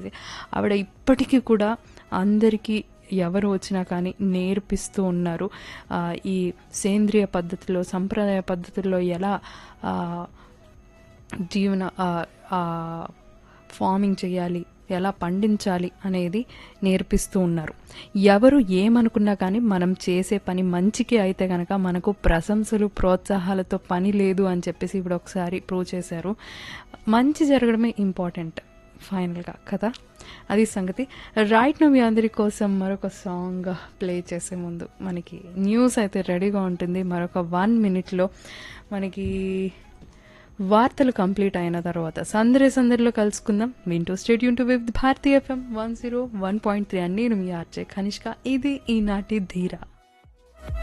చెప్పేసి ఆవిడ ఇప్పటికీ కూడా అందరికీ ఎవరు వచ్చినా కానీ నేర్పిస్తూ ఉన్నారు ఆ, ఈ సేంద్రియ పద్ధతిలో సంప్రదాయ పద్ధతుల్లో ఎలా ఆ, జీవన ఆ, ఆ, ఫార్మింగ్ చేయాలి ఎలా పండించాలి అనేది నేర్పిస్తూ ఉన్నారు ఎవరు ఏమనుకున్నా కానీ మనం చేసే పని మంచికి అయితే కనుక మనకు ప్రశంసలు ప్రోత్సాహాలతో పని లేదు అని చెప్పేసి ఇప్పుడు ఒకసారి ప్రూవ్ చేశారు మంచి జరగడమే ఇంపార్టెంట్ ఫైనల్గా కదా అది సంగతి రైట్ నో మీ అందరి కోసం మరొక సాంగ్ ప్లే చేసే ముందు మనకి న్యూస్ అయితే రెడీగా ఉంటుంది మరొక వన్ మినిట్లో మనకి వార్తలు కంప్లీట్ అయిన తర్వాత సందరే సందరిలో కలుసుకుందాం వింటూ stay tuned to with Bharati FM one zero one point three అని నేను మీ ఆర్జే కనిష్క ఇది ఈనాటి ధీరా